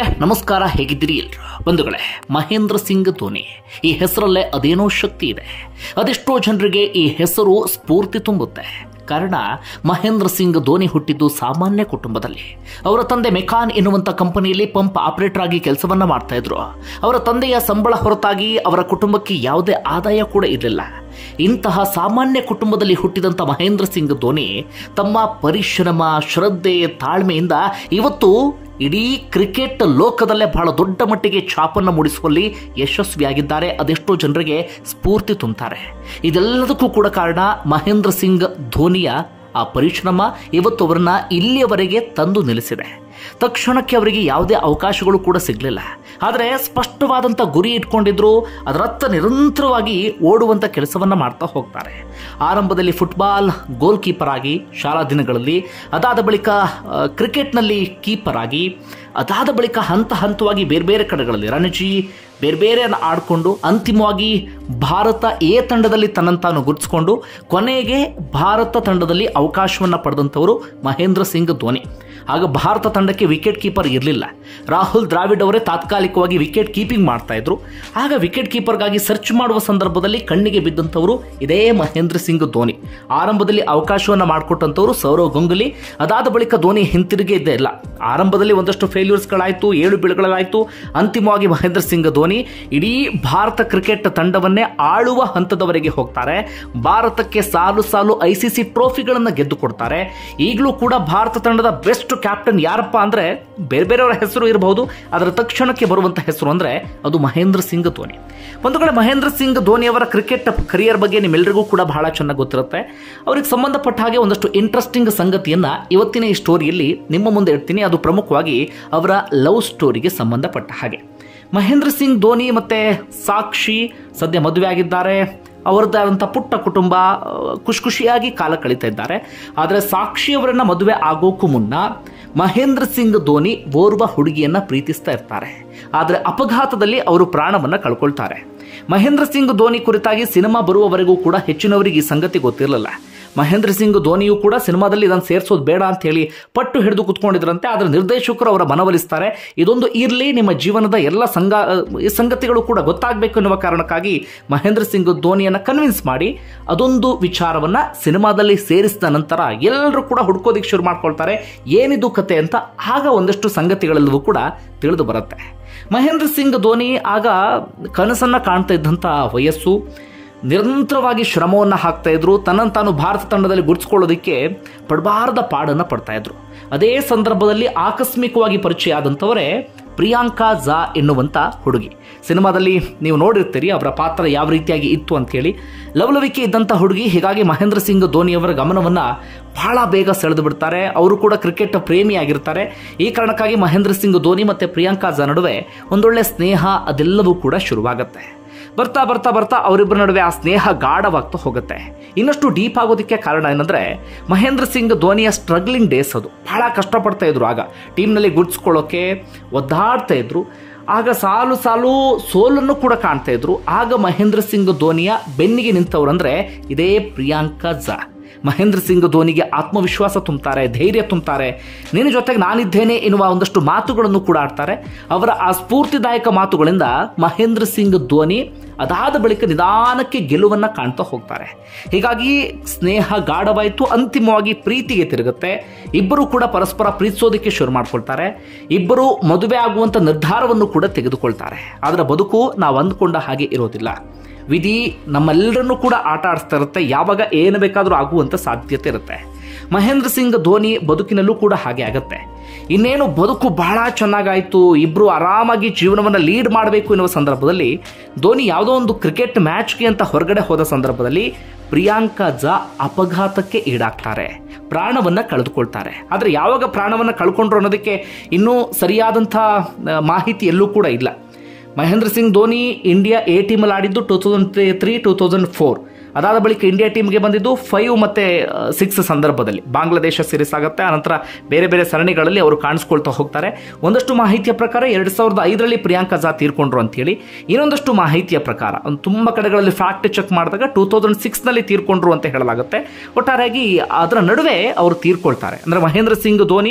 ನಮಸ್ಕಾರ ಹೇಗಿದ್ದೀರಿ ಎಲ್ರು ಬಂಧುಗಳೇ ಮಹೇಂದ್ರ ಸಿಂಗ್ ಧೋನಿ ಈ ಹೆಸರಲ್ಲೇ ಅದೇನೋ ಶಕ್ತಿ ಇದೆ ಅದೆಷ್ಟೋ ಜನರಿಗೆ ಈ ಹೆಸರು ಸ್ಫೂರ್ತಿ ತುಂಬುತ್ತೆ ಕಾರಣ ಮಹೇಂದ್ರ ಸಿಂಗ್ ಧೋನಿ ಹುಟ್ಟಿದ್ದು ಸಾಮಾನ್ಯ ಕುಟುಂಬದಲ್ಲಿ ಅವರ ತಂದೆ ಮೆಕಾನ್ ಎನ್ನುವಂಥ ಕಂಪನಿಯಲ್ಲಿ ಪಂಪ್ ಆಪರೇಟರ್ ಆಗಿ ಕೆಲಸವನ್ನ ಮಾಡ್ತಾ ಇದ್ರು ಅವರ ತಂದೆಯ ಸಂಬಳ ಹೊರತಾಗಿ ಅವರ ಕುಟುಂಬಕ್ಕೆ ಯಾವುದೇ ಆದಾಯ ಕೂಡ ಇರಲಿಲ್ಲ ಇಂತಹ ಸಾಮಾನ್ಯ ಕುಟುಂಬದಲ್ಲಿ ಹುಟ್ಟಿದಂಥ ಮಹೇಂದ್ರ ಸಿಂಗ್ ಧೋನಿ ತಮ್ಮ ಪರಿಶ್ರಮ ಶ್ರದ್ಧೆ ತಾಳ್ಮೆಯಿಂದ ಇವತ್ತು ಇಡೀ ಕ್ರಿಕೆಟ್ ಲೋಕದಲ್ಲೇ ಬಹಳ ದೊಡ್ಡ ಮಟ್ಟಿಗೆ ಛಾಪನ್ನು ಮೂಡಿಸುವಲ್ಲಿ ಯಶಸ್ವಿಯಾಗಿದ್ದಾರೆ ಅದೆಷ್ಟೋ ಜನರಿಗೆ ಸ್ಫೂರ್ತಿ ತುಂಬುತ್ತಾರೆ ಇದೆಲ್ಲದಕ್ಕೂ ಕೂಡ ಕಾರಣ ಮಹೇಂದ್ರ ಸಿಂಗ್ ಧೋನಿಯ ಆ ಪರಿಶ್ರಮ ಇವತ್ತು ಅವರನ್ನ ಇಲ್ಲಿಯವರೆಗೆ ತಂದು ನಿಲ್ಲಿಸಿದೆ ತಕ್ಷಣಕ್ಕೆ ಅವರಿಗೆ ಯಾವುದೇ ಅವಕಾಶಗಳು ಕೂಡ ಸಿಗಲಿಲ್ಲ ಆದರೆ ಸ್ಪಷ್ಟವಾದಂಥ ಗುರಿ ಇಟ್ಕೊಂಡಿದ್ರು ಅದರತ್ತ ನಿರಂತರವಾಗಿ ಓಡುವಂಥ ಕೆಲಸವನ್ನು ಮಾಡ್ತಾ ಹೋಗ್ತಾರೆ ಆರಂಭದಲ್ಲಿ ಫುಟ್ಬಾಲ್ ಗೋಲ್ ಕೀಪರ್ ಆಗಿ ಶಾಲಾ ದಿನಗಳಲ್ಲಿ ಅದಾದ ಬಳಿಕ ಆ, ಕ್ರಿಕೆಟ್ನಲ್ಲಿ ಕೀಪರ್ ಆಗಿ ಅದಾದ ಬಳಿಕ ಹಂತ ಹಂತವಾಗಿ ಬೇರೆ ಬೇರೆ ಕಡೆಗಳಲ್ಲಿ ರಣಜಿ ಬೇರೆ ಬೇರೆ ಆಡಿಕೊಂಡು ಅಂತಿಮವಾಗಿ ಭಾರತ ಎ ತಂಡದಲ್ಲಿ ತನ್ನಂತಾನು ಗುರುತಿಸಿಕೊಂಡು ಕೊನೆಗೆ ಭಾರತ ತಂಡದಲ್ಲಿ ಅವಕಾಶವನ್ನು ಪಡೆದಂಥವರು ಮಹೇಂದ್ರ ಸಿಂಗ್ ಧೋನಿ ಆಗ ಭಾರತ ತಂಡಕ್ಕೆ ವಿಕೆಟ್ ಕೀಪರ್ ಇರಲಿಲ್ಲ ರಾಹುಲ್ ದ್ರಾವಿಡ್ ಅವರೇ ತಾತ್ಕಾಲಿಕವಾಗಿ ವಿಕೆಟ್ ಕೀಪಿಂಗ್ ಮಾಡ್ತಾ ಇದ್ರು ಆಗ ವಿಕೆಟ್ ಕೀಪರ್ಗಾಗಿ ಸರ್ಚ್ ಮಾಡುವ ಸಂದರ್ಭದಲ್ಲಿ ಕಣ್ಣಿಗೆ ಬಿದ್ದಂಥವರು ಇದೇ ಮಹೇಂದ್ರ ಸಿಂಗ್ ಧೋನಿ ಆರಂಭದಲ್ಲಿ ಅವಕಾಶವನ್ನು ಮಾಡಿಕೊಟ್ಟಂಥವ್ರು ಸೌರವ್ ಗಂಗುಲಿ ಅದಾದ ಬಳಿಕ ಧೋನಿ ಹಿಂತಿರುಗಿ ಇದ್ದೇ ಇಲ್ಲ ಆರಂಭದಲ್ಲಿ ಒಂದಷ್ಟು ಫೇಲ್ಯೂರ್ಸ್ಗಳಾಯಿತು ಏಳು ಬೀಳುಗಳಾಯಿತು ಅಂತಿಮವಾಗಿ ಮಹೇಂದ್ರ ಸಿಂಗ್ ಧೋನಿ ಇಡೀ ಭಾರತ ಕ್ರಿಕೆಟ್ ತಂಡವನ್ನೇ ಆಳುವ ಹಂತದವರೆಗೆ ಹೋಗ್ತಾರೆ ಭಾರತಕ್ಕೆ ಸಾಲು ಸಾಲು ಐ ಸಿ ಸಿ ಟ್ರೋಫಿಗಳನ್ನು ಗೆದ್ದು ಕೊಡ್ತಾರೆ ಈಗಲೂ ಕೂಡ ಭಾರತ ತಂಡದ ಬೆಸ್ಟ್ ಕ್ಯಾಪ್ಟನ್ ಯಾರಪ್ಪ ಅಂದ್ರೆ ಬೇರೆ ಬೇರೆಯವರ ಹೆಸರು ಇರಬಹುದು ಅದರ ತಕ್ಷಣಕ್ಕೆ ಬರುವಂತ ಹೆಸರು ಅಂದ್ರೆ ಅದು ಮಹೇಂದ್ರ ಸಿಂಗ್ ಧೋನಿ ಒಂದು ಕಡೆ ಮಹೇಂದ್ರ ಸಿಂಗ್ ಧೋನಿ ಅವರ ಕ್ರಿಕೆಟ್ ಕರಿಯರ್ ಬಗ್ಗೆ ನಿಮ್ಮೆಲ್ಲರಿಗೂ ಕೂಡ ಬಹಳ ಚೆನ್ನಾಗಿ ಗೊತ್ತಿರುತ್ತೆ ಅವ್ರಿಗೆ ಸಂಬಂಧಪಟ್ಟ ಹಾಗೆ ಒಂದಷ್ಟು ಇಂಟ್ರೆಸ್ಟಿಂಗ್ ಸಂಗತಿಯನ್ನ ಇವತ್ತಿನ ಈ ಸ್ಟೋರಿಯಲ್ಲಿ ನಿಮ್ಮ ಮುಂದೆ ಇಡ್ತೀನಿ ಅದು ಪ್ರಮುಖವಾಗಿ ಅವರ ಲವ್ ಸ್ಟೋರಿಗೆ ಸಂಬಂಧಪಟ್ಟ ಹಾಗೆ ಮಹೇಂದ್ರ ಸಿಂಗ್ ಧೋನಿ ಮತ್ತೆ ಸಾಕ್ಷಿ ಸದ್ಯ ಮದುವೆ ಆಗಿದ್ದಾರೆ ಅವರದ್ದೇ ಆದಂಥ ಪುಟ್ಟ ಕುಟುಂಬ ಆ, ಖುಷಿ ಖುಷಿಯಾಗಿ ಕಾಲ ಕಳೀತಾ ಇದ್ದಾರೆ ಆದರೆ ಸಾಕ್ಷಿ ಅವರನ್ನ ಮದುವೆ ಆಗೋಕ್ಕೂ ಮುನ್ನ ಮಹೇಂದ್ರ ಸಿಂಗ್ ಧೋನಿ ಓರ್ವ ಹುಡುಗಿಯನ್ನ ಪ್ರೀತಿಸ್ತಾ ಇರ್ತಾರೆ ಆದರೆ ಅಪಘಾತದಲ್ಲಿ ಅವರು ಪ್ರಾಣವನ್ನ ಕಳ್ಕೊಳ್ತಾರೆ ಮಹೇಂದ್ರ ಸಿಂಗ್ ಧೋನಿ ಕುರಿತಾಗಿ ಸಿನಿಮಾ ಬರುವವರೆಗೂ ಕೂಡ ಹೆಚ್ಚಿನವರಿಗೆ ಈ ಸಂಗತಿ ಗೊತ್ತಿರಲಿಲ್ಲ ಮಹೇಂದ್ರ ಸಿಂಗ್ ಧೋನಿಯು ಕೂಡ ಸಿನಿಮಾದಲ್ಲಿ ಇದನ್ನು ಸೇರಿಸೋದು ಬೇಡ ಅಂತ ಹೇಳಿ ಪಟ್ಟು ಹಿಡಿದು ಕುತ್ಕೊಂಡಿದ್ರಂತೆ ಆದರೆ ನಿರ್ದೇಶಕರು ಅವರ ಮನವೊಲಿಸ್ತಾರೆ ಇದೊಂದು ಇರಲಿ ನಿಮ್ಮ ಜೀವನದ ಎಲ್ಲ ಸಂಗ ಈ ಸಂಗತಿಗಳು ಕೂಡ ಗೊತ್ತಾಗಬೇಕು ಎನ್ನುವ ಕಾರಣಕ್ಕಾಗಿ ಮಹೇಂದ್ರ ಸಿಂಗ್ ಧೋನಿಯನ್ನು ಕನ್ವಿನ್ಸ್ ಮಾಡಿ ಅದೊಂದು ವಿಚಾರವನ್ನ ಸಿನಿಮಾದಲ್ಲಿ ಸೇರಿಸಿದ ನಂತರ ಎಲ್ಲರೂ ಕೂಡ ಹುಡ್ಕೋದಿಕ್ಕೆ ಶುರು ಮಾಡ್ಕೊಳ್ತಾರೆ ಏನಿದು ಕತೆ ಅಂತ ಆಗ ಒಂದಷ್ಟು ಸಂಗತಿಗಳೆಲ್ಲವೂ ಕೂಡ ತಿಳಿದು ಬರುತ್ತೆ ಮಹೇಂದ್ರ ಸಿಂಗ್ ಧೋನಿ ಆಗ ಕನಸನ್ನ ಕಾಣ್ತಾ ಇದ್ದಂಥ ವಯಸ್ಸು ನಿರಂತರವಾಗಿ ಶ್ರಮವನ್ನು ಹಾಕ್ತಾ ಇದ್ರು ತನ್ನನ್ನು ತಾನು ಭಾರತ ತಂಡದಲ್ಲಿ ಗುರುತಿಸ್ಕೊಳ್ಳೋದಕ್ಕೆ ಪಡಬಾರದ ಪಾಡನ್ನು ಪಡ್ತಾ ಇದ್ರು ಅದೇ ಸಂದರ್ಭದಲ್ಲಿ ಆಕಸ್ಮಿಕವಾಗಿ ಪರಿಚಯ ಆದಂಥವರೇ ಪ್ರಿಯಾಂಕಾ ಝಾ ಎನ್ನುವಂಥ ಹುಡುಗಿ ಸಿನಿಮಾದಲ್ಲಿ ನೀವು ನೋಡಿರ್ತೀರಿ ಅವರ ಪಾತ್ರ ಯಾವ ರೀತಿಯಾಗಿ ಇತ್ತು ಅಂತೇಳಿ ಲವಲವಿಕೆ ಇದ್ದಂಥ ಹುಡುಗಿ ಹೀಗಾಗಿ ಮಹೇಂದ್ರ ಸಿಂಗ್ ಧೋನಿ ಅವರ ಗಮನವನ್ನು ಬಹಳ ಬೇಗ ಸೆಳೆದು ಬಿಡ್ತಾರೆ ಅವರು ಕೂಡ ಕ್ರಿಕೆಟ್ ಪ್ರೇಮಿಯಾಗಿರ್ತಾರೆ ಈ ಕಾರಣಕ್ಕಾಗಿ ಮಹೇಂದ್ರ ಸಿಂಗ್ ಧೋನಿ ಮತ್ತು ಪ್ರಿಯಾಂಕಾ ಝಾ ನಡುವೆ ಒಂದೊಳ್ಳೆ ಸ್ನೇಹ ಅದೆಲ್ಲವೂ ಕೂಡ ಶುರುವಾಗುತ್ತೆ ಬರ್ತಾ ಬರ್ತಾ ಬರ್ತಾ ಅವರಿಬ್ಬರ ನಡುವೆ ಆ ಸ್ನೇಹ ಗಾಢವಾಗ್ತಾ ಹೋಗುತ್ತೆ ಇನ್ನಷ್ಟು ಡೀಪ್ ಆಗೋದಕ್ಕೆ ಕಾರಣ ಏನಂದ್ರೆ ಮಹೇಂದ್ರ ಸಿಂಗ್ ಧೋನಿಯ ಸ್ಟ್ರಗ್ಲಿಂಗ್ ಡೇಸ್ ಅದು ಬಹಳ ಕಷ್ಟಪಡ್ತಾ ಇದ್ರು ಆಗ ಟೀಮ್ನಲ್ಲಿ ಗುಡ್ಸ್ಕೊಳ್ಳೋಕೆ ಒದ್ದಾಡ್ತಾ ಇದ್ರು ಆಗ ಸಾಲು ಸಾಲು ಸೋಲನ್ನು ಕೂಡ ಕಾಣ್ತಾ ಇದ್ರು ಆಗ ಮಹೇಂದ್ರ ಸಿಂಗ್ ಧೋನಿಯ ಬೆನ್ನಿಗೆ ನಿಂತವ್ರಂದ್ರೆ ಇದೇ ಪ್ರಿಯಾಂಕಾ ಝಾ ಮಹೇಂದ್ರ ಸಿಂಗ್ ಧೋನಿಗೆ ಆತ್ಮವಿಶ್ವಾಸ ತುಂಬುತ್ತಾರೆ ಧೈರ್ಯ ತುಂಬುತ್ತಾರೆ ನಿನ್ನ ಜೊತೆಗೆ ನಾನಿದ್ದೇನೆ ಎನ್ನುವ ಒಂದಷ್ಟು ಮಾತುಗಳನ್ನು ಕೂಡ ಆಡ್ತಾರೆ ಅವರ ಆ ಸ್ಫೂರ್ತಿದಾಯಕ ಮಾತುಗಳಿಂದ ಮಹೇಂದ್ರ ಸಿಂಗ್ ಧೋನಿ ಅದಾದ ಬಳಿಕ ನಿಧಾನಕ್ಕೆ ಗೆಲುವನ್ನ ಕಾಣ್ತಾ ಹೋಗ್ತಾರೆ ಹೀಗಾಗಿ ಸ್ನೇಹ ಗಾಢವಾಯಿತು ಅಂತಿಮವಾಗಿ ಪ್ರೀತಿಗೆ ತಿರುಗುತ್ತೆ ಇಬ್ಬರು ಕೂಡ ಪರಸ್ಪರ ಪ್ರೀತಿಸೋದಕ್ಕೆ ಶುರು ಮಾಡ್ಕೊಳ್ತಾರೆ ಇಬ್ಬರು ಮದುವೆ ಆಗುವಂತ ನಿರ್ಧಾರವನ್ನು ಕೂಡ ತೆಗೆದುಕೊಳ್ತಾರೆ ಆದರೆ ಬದುಕು ನಾವು ಅಂದ್ಕೊಂಡ ಹಾಗೆ ಇರೋದಿಲ್ಲ ವಿಧಿ ನಮ್ಮೆಲ್ಲರನ್ನೂ ಕೂಡ ಆಟ ಆಡಿಸ್ತಾ ಇರುತ್ತೆ ಯಾವಾಗ ಏನು ಬೇಕಾದರೂ ಆಗುವಂಥ ಸಾಧ್ಯತೆ ಇರುತ್ತೆ ಮಹೇಂದ್ರ ಸಿಂಗ್ ಧೋನಿ ಬದುಕಿನಲ್ಲೂ ಕೂಡ ಹಾಗೆ ಆಗತ್ತೆ ಇನ್ನೇನು ಬದುಕು ಬಹಳ ಚೆನ್ನಾಗಾಯ್ತು ಇಬ್ರು ಆರಾಮಾಗಿ ಜೀವನವನ್ನು ಲೀಡ್ ಮಾಡಬೇಕು ಎನ್ನುವ ಸಂದರ್ಭದಲ್ಲಿ ಧೋನಿ ಯಾವುದೋ ಒಂದು ಕ್ರಿಕೆಟ್ ಮ್ಯಾಚ್ಗೆ ಅಂತ ಹೊರಗಡೆ ಹೋದ ಸಂದರ್ಭದಲ್ಲಿ ಪ್ರಿಯಾಂಕಾ ಝಾ ಅಪಘಾತಕ್ಕೆ ಈಡಾಗ್ತಾರೆ ಪ್ರಾಣವನ್ನ ಕಳೆದುಕೊಳ್ತಾರೆ ಆದರೆ ಯಾವಾಗ ಪ್ರಾಣವನ್ನ ಕಳ್ಕೊಂಡ್ರು ಅನ್ನೋದಕ್ಕೆ ಇನ್ನೂ ಸರಿಯಾದಂಥ ಆ, ಮಾಹಿತಿ ಎಲ್ಲೂ ಕೂಡ ಇಲ್ಲ ಮಹೇಂದ್ರ ಸಿಂಗ್ ಧೋನಿ ಇಂಡಿಯಾ ಎ ಟೀಮಲ್ಲಿ ಆಡಿದ್ದು two thousand three two thousand four ಅದಾದ ಬಳಿಕ ಇಂಡಿಯಾ ಟೀಮ್ಗೆ ಬಂದಿದ್ದು ಫೈವ್ ಮತ್ತೆ ಸಿಕ್ಸ್ ಸಂದರ್ಭದಲ್ಲಿ ಬಾಂಗ್ಲಾದೇಶ ಸೀರೀಸ್ ಆಗುತ್ತೆ ಆನಂತರ ಬೇರೆ ಬೇರೆ ಸರಣಿಗಳಲ್ಲಿ ಅವರು ಕಾಣಿಸ್ಕೊಳ್ತಾ ಹೋಗ್ತಾರೆ ಒಂದಷ್ಟು ಮಾಹಿತಿಯ ಪ್ರಕಾರ ಎರಡು ಸಾವಿರದ ಐದರಲ್ಲಿ ಪ್ರಿಯಾಂಕಾ ಝಾ ತೀರ್ಕೊಂಡ್ರು ಅಂತೇಳಿ ಇನ್ನೊಂದಷ್ಟು ಮಾಹಿತಿಯ ಪ್ರಕಾರ ಒಂದು ತುಂಬ ಕಡೆಗಳಲ್ಲಿ ಫ್ಯಾಕ್ಟ್ ಚೆಕ್ ಮಾಡಿದಾಗ ಟೂ ತೌಸಂಡ್ ಸಿಕ್ಸ್ನಲ್ಲಿ ತೀರ್ಕೊಂಡ್ರು ಅಂತ ಹೇಳಲಾಗುತ್ತೆ ಒಟ್ಟಾರೆಯಾಗಿ ಅದರ ನಡುವೆ ಅವರು ತೀರ್ಕೊಳ್ತಾರೆ ಅಂದರೆ ಮಹೇಂದ್ರ ಸಿಂಗ್ ಧೋನಿ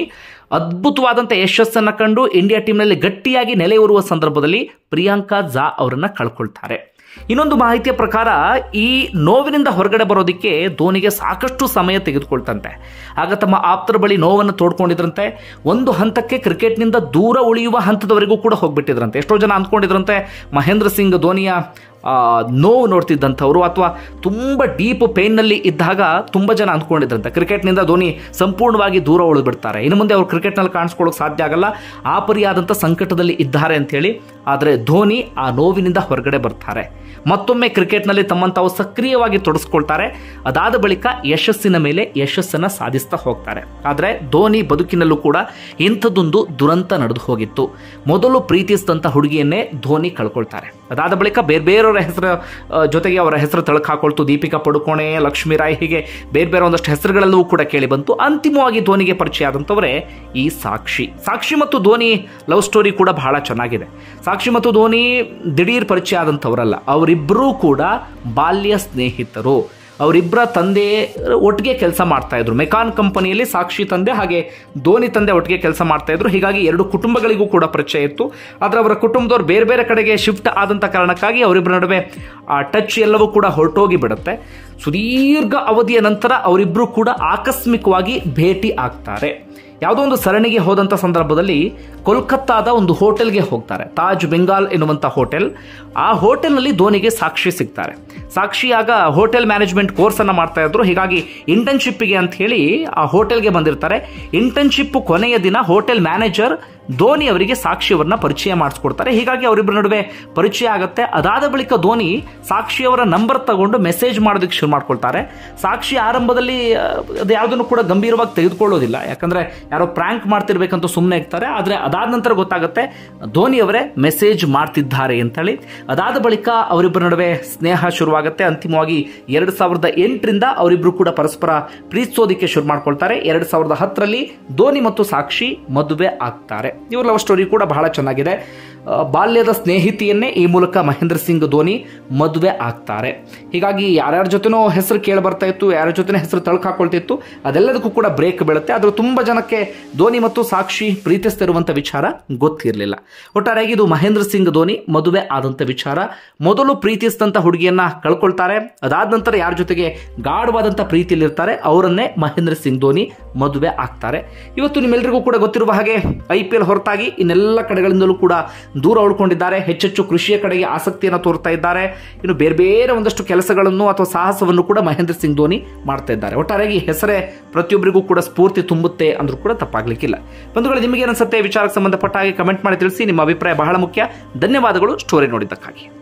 ಅದ್ಭುತವಾದಂಥ ಯಶಸ್ಸನ್ನು ಕಂಡು ಇಂಡಿಯಾ ಟೀಮ್ನಲ್ಲಿ ಗಟ್ಟಿಯಾಗಿ ನೆಲೆಯೂರುವ ಸಂದರ್ಭದಲ್ಲಿ ಪ್ರಿಯಾಂಕಾ ಝಾ ಅವರನ್ನು ಕಳ್ಕೊಳ್ತಾರೆ ಇನ್ನೊಂದು ಮಾಹಿತಿಯ ಪ್ರಕಾರ ಈ ನೋವಿನಿಂದ ಹೊರಗಡೆ ಬರೋದಕ್ಕೆ ಧೋನಿಗೆ ಸಾಕಷ್ಟು ಸಮಯ ತೆಗೆದುಕೊಳ್ತಂತೆ ಆಗ ತಮ್ಮ ಆಪ್ತರ ಬಳಿ ನೋವನ್ನು ತೋಡ್ಕೊಂಡಿದ್ರಂತೆ ಒಂದು ಹಂತಕ್ಕೆ ಕ್ರಿಕೆಟ್ನಿಂದ ದೂರ ಉಳಿಯುವ ಹಂತದವರೆಗೂ ಕೂಡ ಹೋಗ್ಬಿಟ್ಟಿದ್ರಂತೆ ಎಷ್ಟೋ ಜನ ಅಂದ್ಕೊಂಡಿದ್ರಂತೆ ಮಹೇಂದ್ರ ಸಿಂಗ್ ಧೋನಿಯ ಆ, ನೋವು ನೋಡ್ತಿದ್ದಂಥವ್ರು ಅಥವಾ ತುಂಬ ಡೀಪ್ ಪೇನ್ನಲ್ಲಿ ಇದ್ದಾಗ ತುಂಬ ಜನ ಅಂದ್ಕೊಂಡಿದ್ರಂತೆ ಕ್ರಿಕೆಟ್ನಿಂದ ಧೋನಿ ಸಂಪೂರ್ಣವಾಗಿ ದೂರ ಉಳಿದ್ಬಿಡ್ತಾರೆ ಇನ್ನು ಮುಂದೆ ಅವ್ರು ಕ್ರಿಕೆಟ್ನಲ್ಲಿ ಕಾಣಿಸ್ಕೊಳ್ಳೋಕೆ ಸಾಧ್ಯ ಆಗಲ್ಲ ಆ ಪರಿಯಾದಂಥ ಸಂಕಟದಲ್ಲಿ ಇದ್ದಾರೆ ಅಂಥೇಳಿ ಆದರೆ ಧೋನಿ ಆ ನೋವಿನಿಂದ ಹೊರಗಡೆ ಬರ್ತಾರೆ ಮತ್ತೊಮ್ಮೆ ಕ್ರಿಕೆಟ್ನಲ್ಲಿ ತಮ್ಮನ್ನು ತಾವು ಸಕ್ರಿಯವಾಗಿ ತೊಡಸ್ಕೊಳ್ತಾರೆ ಅದಾದ ಬಳಿಕ ಯಶಸ್ಸಿನ ಮೇಲೆ ಯಶಸ್ಸನ್ನು ಸಾಧಿಸ್ತಾ ಹೋಗ್ತಾರೆ ಆದರೆ ಧೋನಿ ಬದುಕಿನಲ್ಲೂ ಕೂಡ ಇಂಥದ್ದೊಂದು ದುರಂತ ನಡೆದು ಹೋಗಿತ್ತು ಮೊದಲು ಪ್ರೀತಿಸಿದಂಥ ಹುಡುಗಿಯನ್ನೇ ಧೋನಿ ಕಳ್ಕೊಳ್ತಾರೆ ಅದಾದ ಬಳಿಕ ಬೇರೆ ಬೇರೆಯವರ ಹೆಸರು ಆ, ಜೊತೆಗೆ ಅವರ ಹೆಸರು ತಳಕು ಹಾಕೊಳ್ತು ದೀಪಿಕಾ ಪಡುಕೋಣೆ ಲಕ್ಷ್ಮೀ ರಾಯ್ ಹೀಗೆ ಬೇರೆ ಬೇರೆ ಒಂದಷ್ಟು ಹೆಸರುಗಳೆಲ್ಲವೂ ಕೂಡ ಕೇಳಿ ಬಂತು ಅಂತಿಮವಾಗಿ ಧೋನಿಗೆ ಪರಿಚಯ ಆದಂಥವರೇ ಈ ಸಾಕ್ಷಿ ಸಾಕ್ಷಿ ಮತ್ತು ಧೋನಿ ಲವ್ ಸ್ಟೋರಿ ಕೂಡ ಬಹಳ ಚೆನ್ನಾಗಿದೆ ಸಾಕ್ಷಿ ಮತ್ತು ಧೋನಿ ದಿಢೀರ್ ಪರಿಚಯ ಆದಂಥವರಲ್ಲ ಅವರಿಬ್ಬರೂ ಕೂಡ ಬಾಲ್ಯ ಸ್ನೇಹಿತರು ಅವರಿಬ್ಬರ ತಂದೆ ಒಟ್ಟಿಗೆ ಕೆಲಸ ಮಾಡ್ತಾ ಇದ್ರು ಮೆಕಾನ್ ಕಂಪನಿಯಲ್ಲಿ ಸಾಕ್ಷಿ ತಂದೆ ಹಾಗೆ ಧೋನಿ ತಂದೆ ಒಟ್ಟಿಗೆ ಕೆಲಸ ಮಾಡ್ತಾ ಇದ್ರು ಹೀಗಾಗಿ ಎರಡು ಕುಟುಂಬಗಳಿಗೂ ಕೂಡ ಪರಿಚಯ ಇತ್ತು ಆದರೆ ಅವರ ಕುಟುಂಬದವ್ರು ಬೇರೆ ಬೇರೆ ಕಡೆಗೆ ಶಿಫ್ಟ್ ಆದಂಥ ಕಾರಣಕ್ಕಾಗಿ ಅವರಿಬ್ಬರ ನಡುವೆ ಆ ಟಚ್ ಎಲ್ಲವೂ ಕೂಡ ಹೊರಟೋಗಿ ಬಿಡುತ್ತೆ ಸುದೀರ್ಘ ಅವಧಿಯ ನಂತರ ಅವರಿಬ್ಬರು ಕೂಡ ಆಕಸ್ಮಿಕವಾಗಿ ಭೇಟಿ ಆಗ್ತಾರೆ ಯಾವುದೋ ಒಂದು ಸರಣಿಗೆ ಹೋದಂಥ ಸಂದರ್ಭದಲ್ಲಿ ಕೋಲ್ಕತ್ತಾದ ಒಂದು ಹೋಟೆಲ್ಗೆ ಹೋಗ್ತಾರೆ ತಾಜ್ ಬೆಂಗಾಲ್ ಎನ್ನುವಂಥ ಹೋಟೆಲ್ ಆ ಹೋಟೆಲ್ನಲ್ಲಿ ಧೋನಿಗೆ ಸಾಕ್ಷಿ ಸಿಗ್ತಾರೆ ಸಾಕ್ಷಿ ಆಗ ಹೋಟೆಲ್ ಮ್ಯಾನೇಜ್ಮೆಂಟ್ ಕೋರ್ಸನ್ನು ಮಾಡ್ತಾ ಇದ್ರು ಹೀಗಾಗಿ ಇಂಟರ್ನ್ಶಿಪ್ಪಿಗೆ ಅಂತ ಹೇಳಿ ಆ ಹೋಟೆಲ್ಗೆ ಬಂದಿರ್ತಾರೆ ಇಂಟರ್ನ್ಶಿಪ್ ಕೊನೆಯ ದಿನ ಹೋಟೆಲ್ ಮ್ಯಾನೇಜರ್ ಧೋನಿ ಅವರಿಗೆ ಸಾಕ್ಷಿಯವರನ್ನ ಪರಿಚಯ ಮಾಡಿಸ್ಕೊಡ್ತಾರೆ ಹೀಗಾಗಿ ಅವರಿಬ್ಬರ ನಡುವೆ ಪರಿಚಯ ಆಗುತ್ತೆ ಅದಾದ ಬಳಿಕ ಧೋನಿ ಸಾಕ್ಷಿಯವರ ನಂಬರ್ ತಗೊಂಡು ಮೆಸೇಜ್ ಮಾಡೋದಕ್ಕೆ ಶುರು ಮಾಡ್ಕೊಳ್ತಾರೆ ಸಾಕ್ಷಿ ಆರಂಭದಲ್ಲಿ ಆ, ಅದು ಯಾವುದನ್ನು ಕೂಡ ಗಂಭೀರವಾಗಿ ತೆಗೆದುಕೊಳ್ಳೋದಿಲ್ಲ ಯಾಕಂದ್ರೆ ಯಾರೋ ಪ್ರ್ಯಾಂಕ್ ಮಾಡ್ತಿರ್ಬೇಕಂತ ಸುಮ್ಮನೆ ಇರ್ತಾರೆ ಆದರೆ ಅದಾದ ನಂತರ ಗೊತ್ತಾಗುತ್ತೆ ಧೋನಿ ಅವರೇ ಮೆಸೇಜ್ ಮಾಡ್ತಿದ್ದಾರೆ ಅಂತೇಳಿ ಅದಾದ ಬಳಿಕ ಅವರಿಬ್ಬರ ನಡುವೆ ಸ್ನೇಹ ಶುರುವಾಗುತ್ತೆ ಅಂತಿಮವಾಗಿ ಎರಡು ಸಾವಿರದ ಎಂಟರಿಂದ ಅವರಿಬ್ಬರು ಕೂಡ ಪರಸ್ಪರ ಪ್ರೀತಿಸೋದಿಕ್ಕೆ ಶುರು ಮಾಡ್ಕೊಳ್ತಾರೆ ಎರಡು ಸಾವಿರದ ಹತ್ತರಲ್ಲಿ ಧೋನಿ ಮತ್ತು ಸಾಕ್ಷಿ ಮದುವೆ ಆಗ್ತಾರೆ ಇವ್ರ ಲವ್ ಸ್ಟೋರಿ ಕೂಡ ಬಹಳ ಚೆನ್ನಾಗಿದೆ ಆ, ಬಾಲ್ಯದ ಸ್ನೇಹಿತೆಯನ್ನೇ ಈ ಮೂಲಕ ಮಹೇಂದ್ರ ಸಿಂಗ್ ಧೋನಿ ಮದುವೆ ಆಗ್ತಾರೆ ಹೀಗಾಗಿ ಯಾರ್ಯಾರ ಜೊತೆನೋ ಹೆಸರು ಕೇಳಿ ಬರ್ತಾ ಇತ್ತು ಯಾರ ಜೊತೆ ಹೆಸರು ತಳ್ಕ ಹಾಕೊಳ್ತಿತ್ತು ಅದೆಲ್ಲದಕ್ಕೂ ಕೂಡ ಬ್ರೇಕ್ ಬೀಳುತ್ತೆ ಆದರೂ ತುಂಬ ಜನಕ್ಕೆ ಧೋನಿ ಮತ್ತು ಸಾಕ್ಷಿ ಪ್ರೀತಿಸ್ತಿರುವಂಥ ವಿಚಾರ ಗೊತ್ತಿರಲಿಲ್ಲ ಒಟ್ಟಾರೆಯಾಗಿ ಇದು ಮಹೇಂದ್ರ ಸಿಂಗ್ ಧೋನಿ ಮದುವೆ ಆದಂಥ ವಿಚಾರ ಮೊದಲು ಪ್ರೀತಿಸಿದಂಥ ಹುಡುಗಿಯನ್ನ ಕಳ್ಕೊಳ್ತಾರೆ ಅದಾದ ನಂತರ ಯಾರ ಜೊತೆಗೆ ಗಾಢವಾದಂಥ ಪ್ರೀತಿಯಲ್ಲಿರ್ತಾರೆ ಅವರನ್ನೇ ಮಹೇಂದ್ರ ಸಿಂಗ್ ಧೋನಿ ಮದುವೆ ಆಗ್ತಾರೆ ಇವತ್ತು ನಿಮ್ಮೆಲ್ಲರಿಗೂ ಕೂಡ ಗೊತ್ತಿರುವ ಹಾಗೆ ಐ ಪಿ ಎಲ್ ಹೊರತಾಗಿ ಇನ್ನೆಲ್ಲ ಕಡೆಗಳಿಂದಲೂ ಕೂಡ ದೂರ ಉಳ್ಕೊಂಡಿದ್ದಾರೆ ಹೆಚ್ಚೆಚ್ಚು ಕೃಷಿಯ ಕಡೆಗೆ ಆಸಕ್ತಿಯನ್ನು ತೋರ್ತಾ ಇದ್ದಾರೆ ಇನ್ನು ಬೇರೆ ಬೇರೆ ಒಂದಷ್ಟು ಕೆಲಸಗಳನ್ನು ಅಥವಾ ಸಾಹಸವನ್ನು ಕೂಡ ಮಹೇಂದ್ರ ಸಿಂಗ್ ಧೋನಿ ಮಾಡ್ತಾ ಇದ್ದಾರೆ ಒಟ್ಟಾರೆಯಾಗಿ ಹೆಸರೇ ಪ್ರತಿಯೊಬ್ಬರಿಗೂ ಕೂಡ ಸ್ಫೂರ್ತಿ ತುಂಬುತ್ತೆ ಅಂದ್ರೂ ಕೂಡ ತಪ್ಪಾಗ್ಲಿಕ್ಕಿಲ್ಲ ಬಂಧುಗಳು ನಿಮಗೆ ಅನ್ಸುತ್ತೆ ವಿಚಾರಕ್ಕೆ ಸಂಬಂಧಪಟ್ಟ ಹಾಗೆ ಕಮೆಂಟ್ ಮಾಡಿ ತಿಳಿಸಿ ನಿಮ್ಮ ಅಭಿಪ್ರಾಯ ಬಹಳ ಮುಖ್ಯ ಧನ್ಯವಾದಗಳು ಸ್ಟೋರಿ ನೋಡಿದ್ದಕ್ಕಾಗಿ